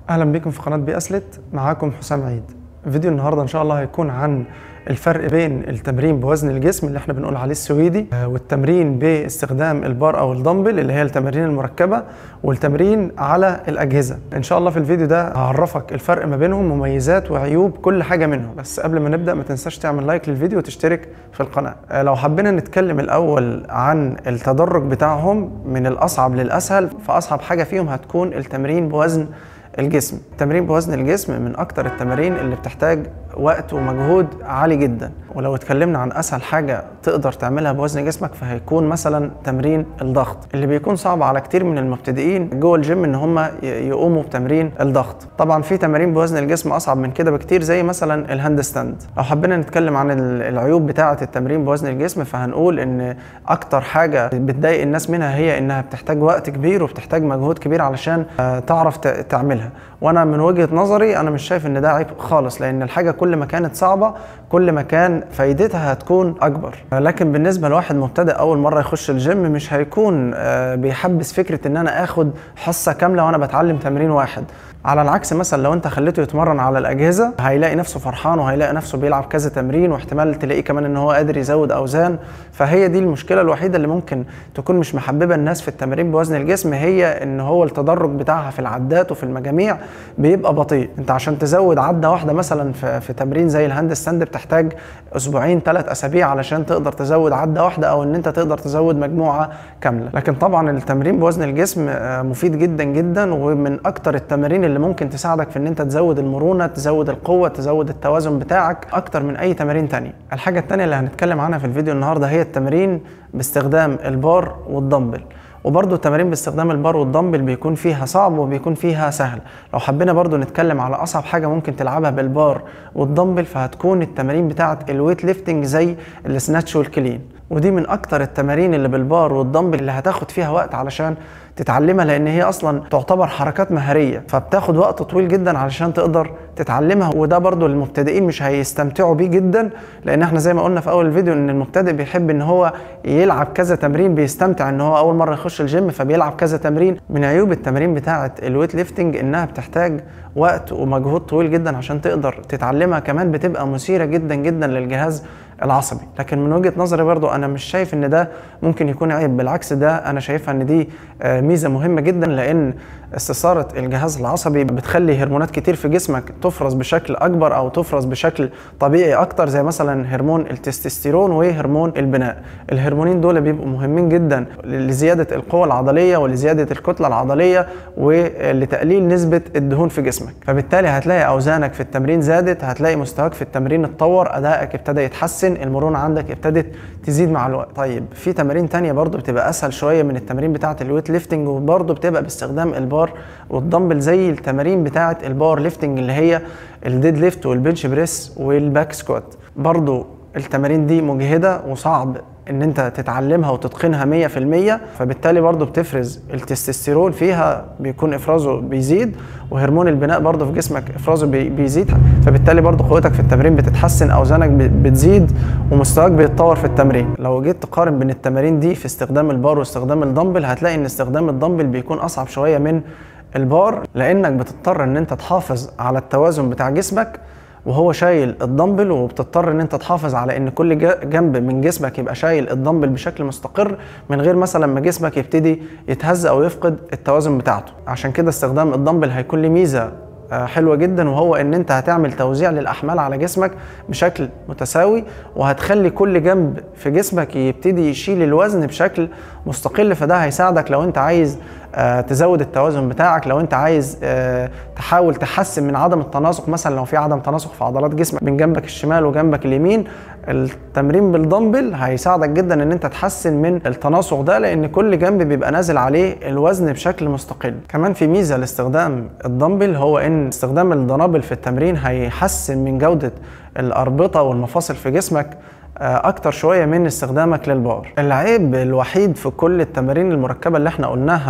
اهلا بكم في قناه بي اسلت معاكم حسام عيد فيديو النهارده ان شاء الله هيكون عن الفرق بين التمرين بوزن الجسم اللي احنا بنقول عليه السويدي آه، والتمرين باستخدام البار او الدمبل اللي هي التمارين المركبه والتمرين على الاجهزه ان شاء الله في الفيديو ده هعرفك الفرق ما بينهم مميزات وعيوب كل حاجه منهم بس قبل ما نبدا ما تنساش تعمل لايك للفيديو وتشترك في القناه آه، لو حبينا نتكلم الاول عن التدرج بتاعهم من الاصعب للاسهل فاصعب حاجه فيهم هتكون التمرين بوزن الجسم التمرين بوزن الجسم من اكتر التمارين اللي بتحتاج وقت ومجهود عالي جدا ولو اتكلمنا عن اسهل حاجه تقدر تعملها بوزن جسمك فهيكون مثلا تمرين الضغط اللي بيكون صعب على كتير من المبتدئين جوه الجيم ان هم ي- يقوموا بتمرين الضغط طبعا في تمارين بوزن الجسم اصعب من كده بكتير زي مثلا الهاند ستاند لو حبينا نتكلم عن ال- العيوب بتاعه التمرين بوزن الجسم فهنقول ان اكتر حاجه بتضايق الناس منها هي انها بتحتاج وقت كبير وبتحتاج مجهود كبير علشان آه، تعرف ت- تعملها وانا من وجهه نظري انا مش شايف ان ده عيب خالص لان الحاجه كل ما كانت صعبه كل ما كان فايدتها هتكون اكبر لكن بالنسبه لواحد مبتدئ اول مره يخش الجيم مش هيكون آه، بيحبس فكره ان انا اخد حصه كامله وانا بتعلم تمرين واحد على العكس مثلا لو انت خليته يتمرن على الاجهزه هيلاقي نفسه فرحان وهيلاقي نفسه بيلعب كذا تمرين واحتمال تلاقيه كمان ان هو قادر يزود اوزان فهي دي المشكله الوحيده اللي ممكن تكون مش محببه الناس في التمارين بوزن الجسم هي ان هو التدرج بتاعها في العدات وفي المجاميع بيبقى بطيء انت عشان تزود عده واحده مثلا في, في تمرين زي الهاند ستاند بتحتاج اسبوعين ثلاث اسابيع علشان تقدر تزود عده واحده او ان انت تقدر تزود مجموعه كامله لكن طبعا التمرين بوزن الجسم آه، مفيد جدا جدا ومن اكتر التمارين اللي ممكن تساعدك في ان انت تزود المرونه تزود القوه تزود التوازن بتاعك اكتر من اي تمارين تانية الحاجه التانية اللي هنتكلم عنها في الفيديو النهارده هي التمرين باستخدام البار والدمبل وبرضه التمارين باستخدام البار والدمبل بيكون فيها صعب وبيكون فيها سهل لو حبينا برضه نتكلم على اصعب حاجه ممكن تلعبها بالبار والدمبل فهتكون التمارين بتاعه الويت ليفتنج زي السناتش والكلين ودي من اكتر التمارين اللي بالبار والدمبل اللي هتاخد فيها وقت علشان تتعلمها لان هي اصلا تعتبر حركات مهاريه فبتاخد وقت طويل جدا علشان تقدر تتعلمها وده برضو المبتدئين مش هيستمتعوا بيه جدا لان احنا زي ما قلنا في اول الفيديو ان المبتدئ بيحب ان هو يلعب كذا تمرين بيستمتع ان هو اول مره يخش الجيم فبيلعب كذا تمرين من عيوب التمارين بتاعه الويت ليفتنج انها بتحتاج وقت ومجهود طويل جدا عشان تقدر تتعلمها كمان بتبقى مثيره جدا جدا للجهاز العصبي لكن من وجهه نظري برضو انا مش شايف ان ده ممكن يكون عيب بالعكس ده انا شايفها ان دي آه، ميزه مهمه جدا لان استثاره الجهاز العصبي بتخلي هرمونات كتير في جسمك تفرز بشكل اكبر او تفرز بشكل طبيعي اكتر زي مثلا هرمون التستوستيرون وهرمون البناء الهرمونين دول بيبقوا مهمين جدا لزياده القوه العضليه ولزياده الكتله العضليه ولتقليل نسبه الدهون في جسمك فبالتالي هتلاقي اوزانك في التمرين زادت هتلاقي مستواك في التمرين اتطور ادائك ابتدى يتحسن المرونه عندك ابتدت تزيد مع الوقت طيب في تمارين تانية برضو بتبقى اسهل شويه من التمارين بتاعه الويت ليفتنج وبرضو بتبقى باستخدام البار والدمبل زي التمارين بتاعه الباور ليفتنج اللي هي الديد ليفت والبنش بريس والباك سكوات برضو التمارين دي مجهده وصعب ان انت تتعلمها وتتقنها 100% فبالتالي برضو بتفرز التستوستيرون فيها بيكون افرازه بيزيد وهرمون البناء برضو في جسمك افرازه بي- بيزيد فبالتالي برضو قوتك في التمرين بتتحسن اوزانك ب- بتزيد ومستواك بيتطور في التمرين لو جيت تقارن بين التمارين دي في استخدام البار واستخدام الدمبل هتلاقي ان استخدام الدمبل بيكون اصعب شويه من البار لانك بتضطر ان انت تحافظ على التوازن بتاع جسمك وهو شايل الدمبل وبتضطر ان انت تحافظ على ان كل جا- جنب من جسمك يبقى شايل الدمبل بشكل مستقر من غير مثلا ما جسمك يبتدي يتهز او يفقد التوازن بتاعته عشان كده استخدام الدمبل هيكون له ميزه آه، حلوه جدا وهو ان انت هتعمل توزيع للاحمال على جسمك بشكل متساوي وهتخلي كل جنب في جسمك يبتدي يشيل الوزن بشكل مستقل فده هيساعدك لو انت عايز آه، تزود التوازن بتاعك لو انت عايز آه، تحاول تحسن من عدم التناسق مثلا لو في عدم تناسق في عضلات جسمك من جنبك الشمال وجنبك اليمين التمرين بالدمبل هيساعدك جدا ان انت تحسن من التناسق ده لان كل جنب بيبقى نازل عليه الوزن بشكل مستقل كمان في ميزه لاستخدام الدمبل هو ان استخدام الدنابل في التمرين هيحسن من جوده الاربطه والمفاصل في جسمك آه، اكتر شويه من استخدامك للبار العيب الوحيد في كل التمارين المركبه اللي احنا قلناها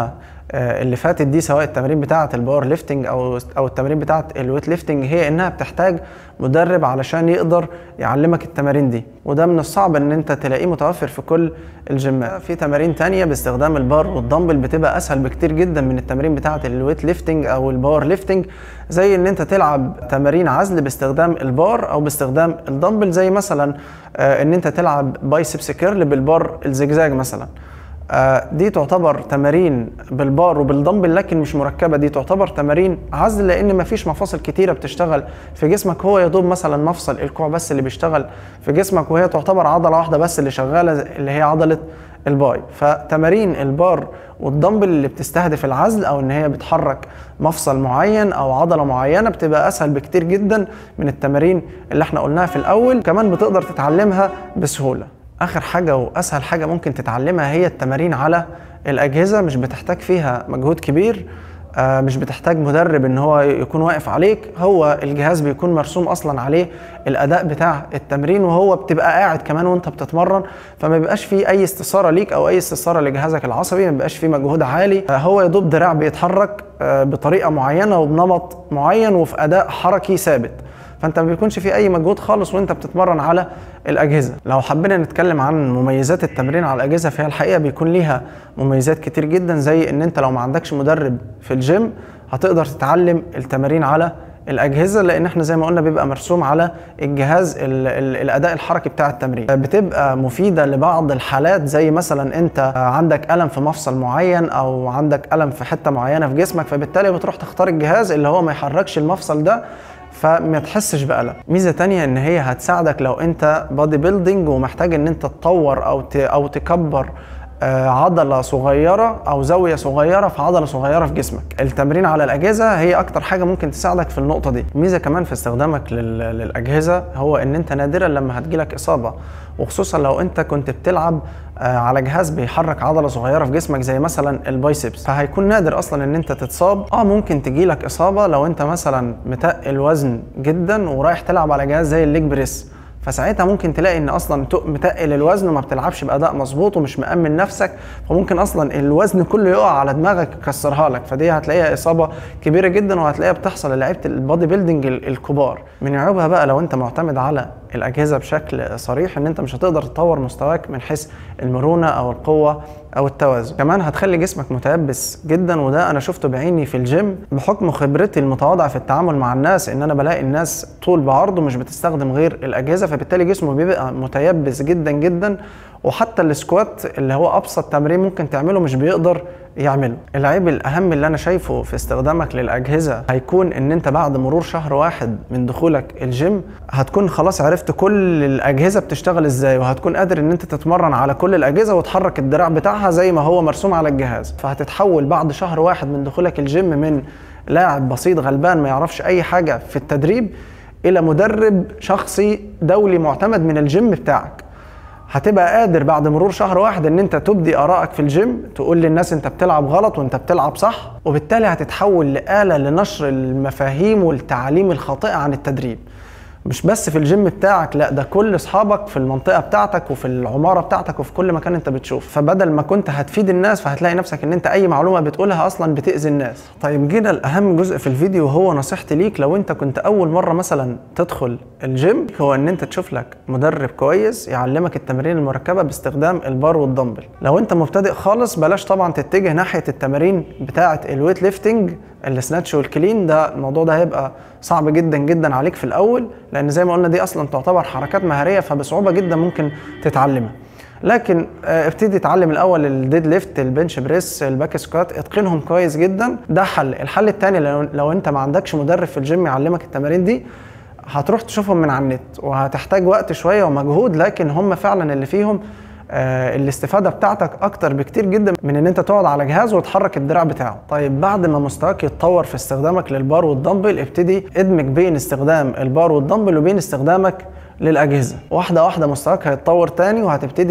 آه، اللي فاتت دي سواء التمارين بتاعه الباور ليفتنج او او التمارين بتاعه الويت ليفتنج هي انها بتحتاج مدرب علشان يقدر يعلمك التمارين دي وده من الصعب ان انت تلاقيه متوفر في كل الجيمات في تمارين تانية باستخدام البار والدمبل بتبقى اسهل بكتير جدا من التمارين بتاعه الويت ليفتنج او الباور ليفتنج زي ان انت تلعب تمارين عزل باستخدام البار او باستخدام الدمبل زي مثلا آه، ان انت تلعب بايسبس كيرل بالبار الزجزاج مثلا آه، دي تعتبر تمارين بالبار وبالدمبل لكن مش مركبه دي تعتبر تمارين عزل لان مفيش مفاصل كتيره بتشتغل في جسمك هو يا دوب مثلا مفصل الكوع بس اللي بيشتغل في جسمك وهي تعتبر عضله واحده بس اللي شغاله اللي هي عضله الباي فتمارين البار والدمبل اللي بتستهدف العزل او ان هي بتحرك مفصل معين او عضله معينه بتبقى اسهل بكتير جدا من التمارين اللي احنا قلناها في الاول كمان بتقدر تتعلمها بسهوله اخر حاجه واسهل حاجه ممكن تتعلمها هي التمارين على الاجهزه مش بتحتاج فيها مجهود كبير آه، مش بتحتاج مدرب ان هو يكون واقف عليك هو الجهاز بيكون مرسوم اصلا عليه الاداء بتاع التمرين وهو بتبقى قاعد كمان وانت بتتمرن فما بيبقاش فيه اي استثاره ليك او اي استثاره لجهازك العصبي ما بيبقاش فيه مجهود عالي آه، هو يدوب دراع بيتحرك آه، بطريقه معينه وبنمط معين وفي اداء حركي ثابت فانت ما بيكونش في اي مجهود خالص وانت بتتمرن على الاجهزه لو حبينا نتكلم عن مميزات التمرين على الاجهزه فهي الحقيقه بيكون ليها مميزات كتير جدا زي ان انت لو ما عندكش مدرب في الجيم هتقدر تتعلم التمارين على الاجهزه لان احنا زي ما قلنا بيبقى مرسوم على الجهاز ال ال الاداء الحركي بتاع التمرين بتبقى مفيده لبعض الحالات زي مثلا انت عندك الم في مفصل معين او عندك الم في حته معينه في جسمك فبالتالي بتروح تختار الجهاز اللي هو ما يحركش المفصل ده فما تحسش بألم ميزة تانية ان هي هتساعدك لو انت بادي بيلدينج ومحتاج ان انت تطور او او تكبر آه، عضله صغيره او زاويه صغيره في عضله صغيره في جسمك التمرين على الاجهزه هي اكتر حاجه ممكن تساعدك في النقطه دي ميزه كمان في استخدامك للاجهزه هو ان انت نادرا لما هتجيلك اصابه وخصوصا لو انت كنت بتلعب آه، على جهاز بيحرك عضله صغيره في جسمك زي مثلا البايسبس فهيكون نادر اصلا ان انت تتصاب اه ممكن تجيلك اصابه لو انت مثلا متقل وزن جدا ورايح تلعب على جهاز زي الليج بريس فساعتها ممكن تلاقي ان اصلا متقل الوزن وما بتلعبش باداء مظبوط ومش مامن نفسك فممكن اصلا الوزن كله يقع على دماغك يكسرها لك فدي هتلاقيها اصابه كبيره جدا وهتلاقيها بتحصل للعيبه البادي بيلدينج الكبار من عيوبها بقى لو انت معتمد على الاجهزه بشكل صريح ان انت مش هتقدر تطور مستواك من حيث المرونه او القوه او التوازن كمان هتخلي جسمك متيبس جدا وده انا شفته بعيني في الجيم بحكم خبرتي المتواضعه في التعامل مع الناس ان انا بلاقي الناس طول بعرض مش بتستخدم غير الاجهزه فبالتالي جسمه بيبقى متيبس جدا جدا وحتى السكوات اللي هو ابسط تمرين ممكن تعمله مش بيقدر يعمله العيب الاهم اللي انا شايفه في استخدامك للاجهزه هيكون ان انت بعد مرور شهر واحد من دخولك الجيم هتكون خلاص عرفت كل الاجهزه بتشتغل ازاي وهتكون قادر ان انت تتمرن على كل الاجهزه وتحرك الدراع بتاعها زي ما هو مرسوم على الجهاز فهتتحول بعد شهر واحد من دخولك الجيم من لاعب بسيط غلبان ما يعرفش اي حاجه في التدريب الى مدرب شخصي دولي معتمد من الجيم بتاعك هتبقى قادر بعد مرور شهر واحد ان انت تبدي ارائك في الجيم تقول للناس انت بتلعب غلط وانت بتلعب صح وبالتالي هتتحول لآلة لنشر المفاهيم والتعاليم الخاطئة عن التدريب مش بس في الجيم بتاعك لا ده كل اصحابك في المنطقه بتاعتك وفي العماره بتاعتك وفي كل مكان انت بتشوف فبدل ما كنت هتفيد الناس فهتلاقي نفسك ان انت اي معلومه بتقولها اصلا بتاذي الناس طيب جينا الاهم جزء في الفيديو هو نصيحتي ليك لو انت كنت اول مره مثلا تدخل الجيم هو ان انت تشوف لك مدرب كويس يعلمك التمارين المركبه باستخدام البار والدمبل لو انت مبتدئ خالص بلاش طبعا تتجه ناحيه التمارين بتاعه الويت ليفتنج السناتش والكلين ده الموضوع ده هيبقى صعب جدا جدا عليك في الاول لان زي ما قلنا دي اصلا تعتبر حركات مهاريه فبصعوبه جدا ممكن تتعلمها لكن آه، ابتدي اتعلم الاول الديد ليفت البنش بريس الباك سكوات اتقنهم كويس جدا ده حل الحل الثاني لو, لو انت ما عندكش مدرب في الجيم يعلمك التمارين دي هتروح تشوفهم من على النت وهتحتاج وقت شويه ومجهود لكن هم فعلا اللي فيهم آه، الاستفاده بتاعتك اكتر بكتير جدا من ان انت تقعد على جهاز وتحرك الدراع بتاعه طيب بعد ما مستواك يتطور في استخدامك للبار والدمبل ابتدي ادمج بين استخدام البار والدمبل وبين استخدامك للاجهزه واحده واحده مستواك هيتطور تاني وهتبتدي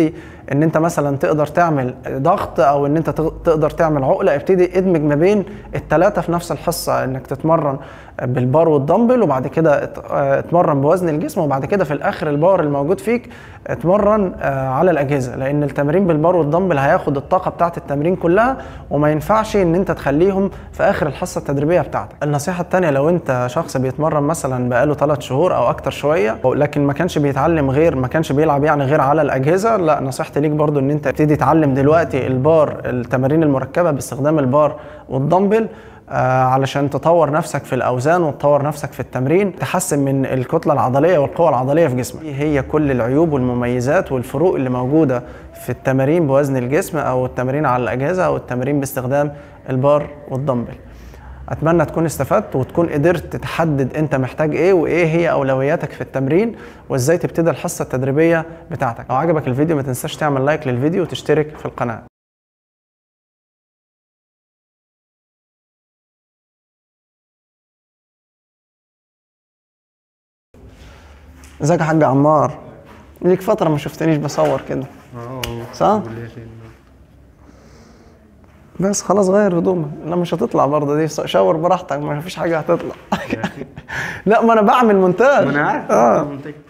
ان انت مثلا تقدر تعمل ضغط او ان انت تق- تقدر تعمل عقله ابتدي ادمج ما بين الثلاثه في نفس الحصه انك تتمرن بالبار والدمبل وبعد كده ات- اه اتمرن بوزن الجسم وبعد كده في الاخر الباور الموجود فيك اتمرن اه على الاجهزه لان التمرين بالبار والدمبل هياخد الطاقه بتاعه التمرين كلها وما ينفعش ان انت تخليهم في اخر الحصه التدريبيه بتاعتك النصيحه الثانيه لو انت شخص بيتمرن مثلا بقاله 3 شهور او اكتر شويه لكن ما كانش بيتعلم غير ما كانش بيلعب يعني غير على الاجهزه لا نصيحتي ليك برضو ان انت تبتدي تتعلم دلوقتي البار التمارين المركبه باستخدام البار والدمبل آه علشان تطور نفسك في الاوزان وتطور نفسك في التمرين تحسن من الكتله العضليه والقوه العضليه في جسمك دي هي كل العيوب والمميزات والفروق اللي موجوده في التمارين بوزن الجسم او التمارين على الاجهزه او التمارين باستخدام البار والدمبل اتمنى تكون استفدت وتكون قدرت تحدد انت محتاج ايه وايه هي اولوياتك في التمرين وازاي تبتدي الحصه التدريبيه بتاعتك لو عجبك الفيديو ما تنساش تعمل لايك للفيديو وتشترك في القناه ازيك يا حاج عمار ليك فتره ما شفتنيش بصور كده اه صح بس خلاص غير هدومك لا مش هتطلع برضه دي شاور براحتك ما فيش حاجه هتطلع لا ما انا بعمل مونتاج ما انا عارف اه منتج